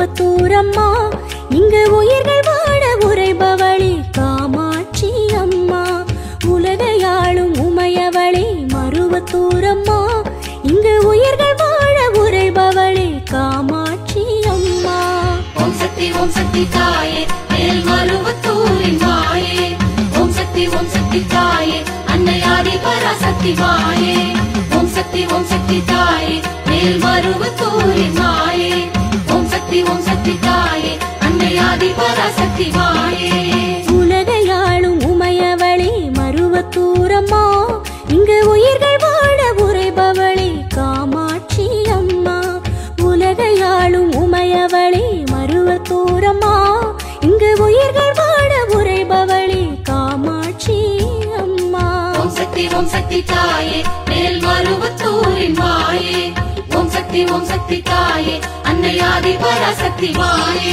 மருவத்தூரம்மா இங்கு உயிர்கள் வாழ உரைபவளே காமாட்சி அம்மா உலகையாளும் உமையவளே மருவத்தூரம்மா இங்கு உயிர்கள் வாழ உரைபவளே காமாட்சி அம்மா ஓம் சக்தி ஓம் சக்தி தாயே மேல் மருவத்தூரின் மாயே ஓம் சக்தி ஓம் சக்தி தாயே அன்னையாதி பராசக்தி மாயே ஓம் சக்தி ஓம் சக்தி தாயே மேல் மருவத்தூரின் மாயே ஓம் சக்தி ஓம் சக்தி தாயே அன்னையாதி பராசக்தி மாயே உலகையாளும் உமையவளே மருவத்தூரம்மா இங்கு உயிர்கள் வாழ உரைபவளே காமாட்சி அம்மா உலகையாளும் உமையவளே மருவத்தூரம்மா இங்கு உயிர்கள் வாழ உரைபவளே காமாட்சி அம்மா ஓம் சக்தி ஓம் சக்தி தாயே மேல் மருவத்தூரின் மாயே ஓம் சக்தி ஓம் சக்தி தாயே அன்னையாதி பராசக்தி மாயே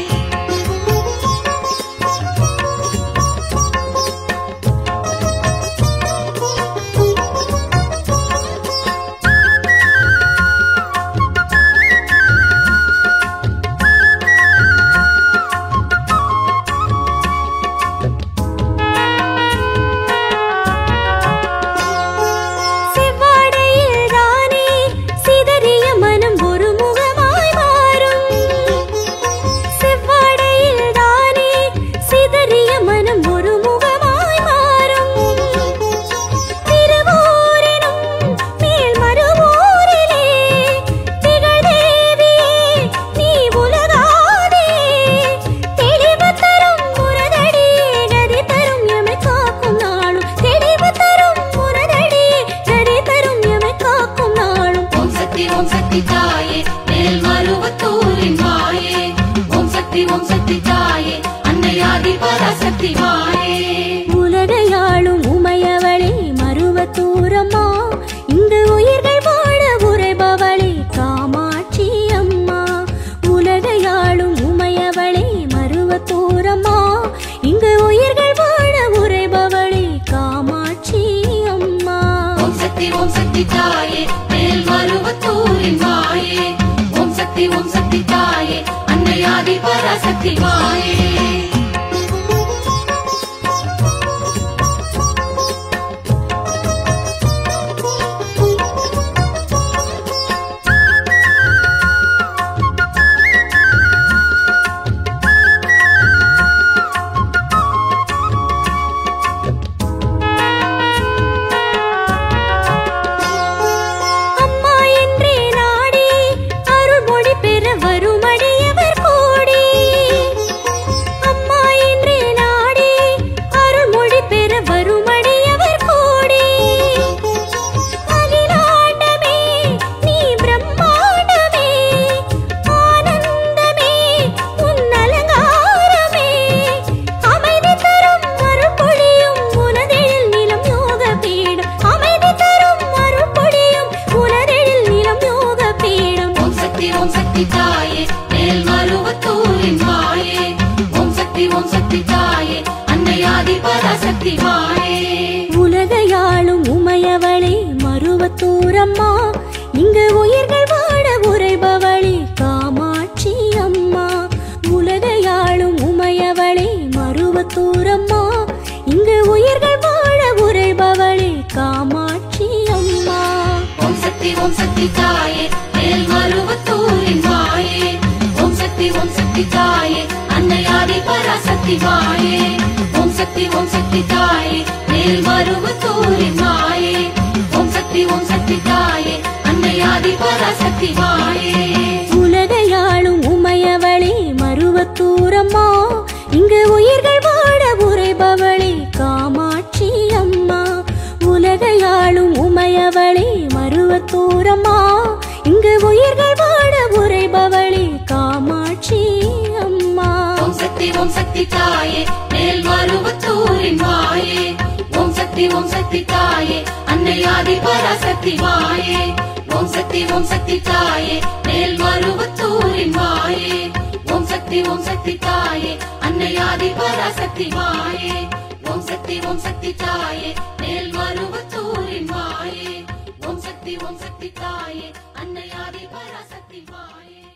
செவ்வாடையில் தானே சிதறிய மனம் ஒரு முகமாய் மாறும் செவ்வாடையில் தானே சிதறிய மனம் ஒரு முகமாய் மாறும் திருவூரினும் மேல் மறுவூரிலே திகழ்தேவியே நீ உலகாதே தெளிவு தரும் முரதடியே கதி தரும் எமை காக்கும் நாளும் தெளிவு தரும் முரதடியே கதி தரும் எமை காக்கும் நாளும் ஓம் சக்தி ஓம் சக்தி தாயே மேல் மருவத்தூரின் மாயே ஓம் சக்தி ஓம் சக்தி தாயே அன்னையாதி பராசக்தி மாயே உலகையாளும் உமையவளே மருவத்தூரம்மா இங்கு உயிர்கள் வாழ உரைபவளே காமாட்சி அம்மா உலகையாளும் உமையவளே மருவத்தூரம்மா இங்கு உயிர்கள் வாழ உரைபவளே காமாட்சி அம்மா ஓம் சக்தி ஓம் சக்தி தாயே மேல் மருவத்தூரின் மாயே ஓம் சக்தி ஓம் சக்தி தாயே அன்னையாதி பராசக்தி மாயே அம்மா என்றே நாடி அருள்மொழி பெற வருமடியவர் கூடி அம்மா என்றே நாடி அருள்மொழி பெற வருமடியவர் கூடி அகிலாண்டமே நீ பிரம்மாண்டமே ஆனந்தமே உன் அலங்காரமே அமைதி தரும் அருள்பொழியும் உனதெழில் நிலம் யோக பீடம் அமைதி தரும் அருள்பொழியும் உனதெழில் நிலம் யோக பீடம் ஓம் சக்தி ஓம் சக்தி தாயே மேல் மருவத்தூரின் மாயே ஓம் சக்தி ஓம் சக்தி தாயே அன்னையாதி பராசக்தி மாயே உலகையாளும் உமையவளே மருவத்தூரம்மா இங்கு உயிர்கள் வாழ உரைபவளே காமாட்சி அம்மா உலகையாளும் உமையவளே மருவத்தூரம்மா இங்கு உயிர்கள் வாழ உரைபவளே காமாட்சி அம்மா ஓம் சக்தி ஓம் சக்தி தாயே மேல் மருவத்தூரின் மாயே ஓம் சக்தி ஓம் சக்தி தாயே அன்னையாதி பராசக்தி மாயே ஓம் சக்தி ஓம் சக்தி தாயே மேல் மருவத்தூரின் மாயே ஓம் சக்தி ஓம் சக்தி தாயே அன்னையாதி பராசக்தி மாயே உலகையாளும் உமையவளே மருவத்தூரம்மா இங்கு உயிர்கள் வாழ உரைபவளே காமாட்சி அம்மா உலகையாளும் உமையவளே மருவத்தூரம்மா இங்கு உயிர்கள் வாழ உரைபவளே காமாட்சி அம்மா ஓம் சக்தி ஓம் சக்தி தாயே மேல் மருவத்தூரின் மாயே ஓம் சக்தி ஓம் சக்தி தாயே அன்னையாதி பராசக்தி மாயே ஓம் சக்தி ஓம் சக்தி தாயே மேல் மருவத்தூரின் மாயே ஓம் சக்தி ஓம் சக்தி தாயே அன்னையாதி பராசக்தி மாயே ஓம் சக்தி ஓம் சக்தி தாயே மேல் மருவத்தூரின் மாயே ஓம் சக்தி ஓம் சக்தி தாயே அன்னையாதி பராசக்தி மாயே